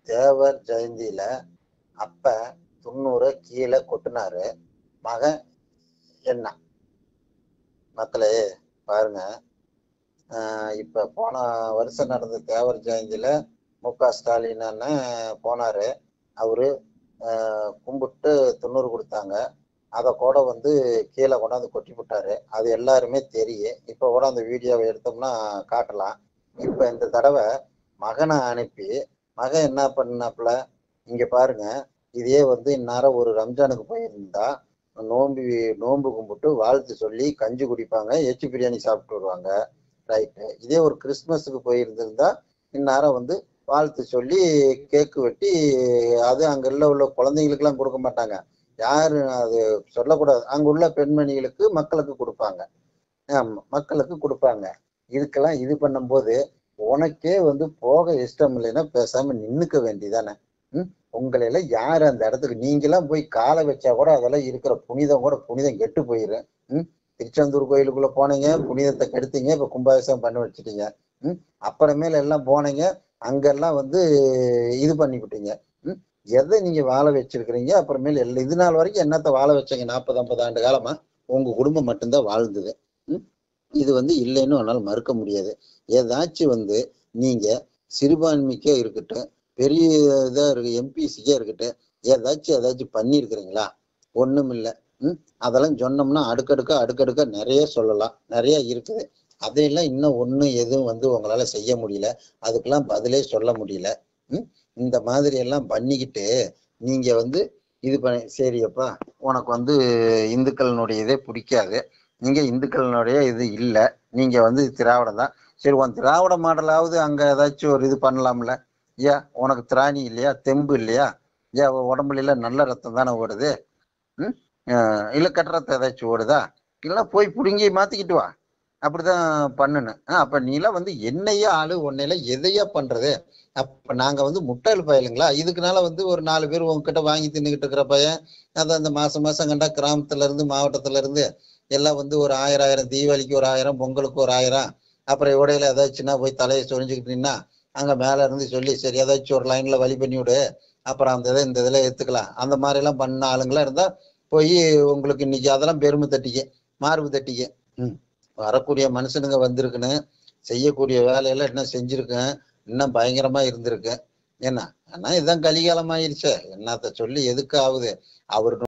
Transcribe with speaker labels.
Speaker 1: தேவர் ஜெயந்தியில அப்ப தொண்ணூறு கீழே கொட்டினாரு மகன் என்ன மக்களே பாருங்க ஆஹ் இப்ப போன வருஷம் நடந்த தேவர் ஜெயந்தியில மு க ஸ்டாலின் அண்ணன் போனாரு அவரு ஆஹ் கும்பிட்டு தொண்ணூறு கொடுத்தாங்க அதை கூட வந்து கீழே கொண்டாந்து கொட்டி விட்டாரு அது எல்லாருமே தெரியும் இப்போ கூட அந்த வீடியோவை எடுத்தோம்னா காட்டலாம் இப்போ இந்த தடவை மகனை அனுப்பி மகன் என்ன பண்ணாப்புல இங்க பாருங்க இதே வந்து இந்நேரம் ஒரு ரம்ஜானுக்கு போயிருந்தா நோம்பு நோன்பு கும்பிட்டு வாழ்த்து சொல்லி கஞ்சி குடிப்பாங்க எச்சு பிரியாணி சாப்பிட்டு வருவாங்க ரைட்டு இதே ஒரு கிறிஸ்மஸுக்கு போயிருந்திருந்தா இந்நேரம் வந்து வாழ்த்து சொல்லி கேக்கு வெட்டி அது அங்க உள்ள உள்ள குழந்தைங்களுக்கெல்லாம் கொடுக்க மாட்டாங்க யாரு அது சொல்லக்கூடாது அங்க உள்ள பெண்மணிகளுக்கு மக்களுக்கு கொடுப்பாங்க ஆமா மக்களுக்கு கொடுப்பாங்க இதுக்கெல்லாம் இது பண்ணும்போது உனக்கே வந்து போக இஷ்டம் இல்லைன்னா பேசாம நின்னுக்க வேண்டியதானே ம் உங்களையில யார் அந்த இடத்துக்கு நீங்களாம் போய் காலை வச்சா கூட அதெல்லாம் இருக்கிற புனிதம் கூட புனிதம் கெட்டு போயிடும் ம் திருச்செந்தூர் கோயிலுக்குள்ள போனீங்க புனிதத்தை கெடுத்தீங்க இப்ப கும்பாபிஷேகம் பண்ணி வச்சுட்டீங்க ம் அப்புறமேல எல்லாம் போனீங்க அங்கெல்லாம் வந்து இது பண்ணி விட்டீங்க ம் எதை நீங்க வாழ வச்சிருக்கிறீங்க அப்புறமேல எல்லா இது நாள் வரைக்கும் என்னத்த வாழ வச்சீங்க நாற்பது ஐம்பது ஆண்டு காலமா உங்க குடும்பம் மட்டும்தான் வாழ்ந்தது ம் இது வந்து இல்லைன்னு உன்னால மறுக்க முடியாது ஏதாச்சும் வந்து நீங்க சிறுபான்மைக்கே இருக்கட்டும் பெரிய இதா இருக்கு எம்பிசிக்கே இருக்கட்டும் ஏதாச்சும் ஏதாச்சும் பண்ணியிருக்கிறீங்களா ஒண்ணும் இல்லை ம் அதெல்லாம் சொன்னோம்னா அடுக்கடுக்கா அடுக்கடுக்கா நிறைய சொல்லலாம் நிறைய இருக்குது அதையெல்லாம் இன்னும் ஒண்ணு எதுவும் வந்து உங்களால செய்ய முடியல அதுக்கெல்லாம் பதிலே சொல்ல முடியல ம் இந்த மாதிரி எல்லாம் பண்ணிக்கிட்டு நீங்க வந்து இது பண்ணி சரியப்பா உனக்கு வந்து இந்துக்களினுடைய இதே பிடிக்காது நீங்க இந்துக்களினுடைய இது இல்லை நீங்க வந்து திராவிடம் தான் சரி உன் திராவிட மாடலாவது அங்க ஏதாச்சும் ஒரு இது பண்ணலாம்ல ஏன் உனக்கு திராணி இல்லையா தெம்பு இல்லையா ஏன் உன் உடம்புல எல்லாம் நல்ல ரத்தம் தானே ஓடுது ம் அஹ் இல்ல கெட்ட ரத்தம் ஏதாச்சும் ஓடுதா இல்லைன்னா போய் பிடுங்கி மாத்திக்கிட்டு வா அப்படிதான் பண்ணணும் ஆஹ் அப்ப நீலாம் வந்து என்னையா ஆளு உன்னையில எதையா பண்றது அப்ப நாங்க வந்து முட்டாள் பயலுங்களா இதுக்குனால வந்து ஒரு நாலு பேர் உங்ககிட்ட வாங்கி தின்னுகிட்டு இருக்கிற பையன் அதான் அந்த மாசம் மாசம் கண்டா கிராமத்துல இருந்து மாவட்டத்துல இருந்து எல்லாம் வந்து ஒரு ஆயிரம் ஆயிரம் தீபாவளிக்கு ஒரு ஆயிரம் பொங்கலுக்கு ஒரு ஆயிரம் அப்புறம் இடையில ஏதாச்சுன்னா போய் தலையை சொரிஞ்சுக்கிட்டீங்கன்னா அங்க மேல இருந்து சொல்லி சரி ஏதாச்சும் ஒரு லைன்ல வழி பண்ணி விடு அப்புறம் அந்த இதை இந்த இதில் எடுத்துக்கலாம் அந்த மாதிரி எல்லாம் பண்ண ஆளுங்களா இருந்தா போய் உங்களுக்கு இன்னைக்கு அதெல்லாம் பெருமை தட்டிக்க மார்பு தட்டிக்க ம் வரக்கூடிய மனுஷனுங்க வந்திருக்குன்னு செய்யக்கூடிய வேலையெல்லாம் இன்னும் செஞ்சிருக்கேன் இன்னும் பயங்கரமா இருந்திருக்கு என்ன ஆனா இதுதான் கலிகாலம் ஆயிருச்சே என்னத்த சொல்லி எதுக்கு ஆகுது அவருக்கு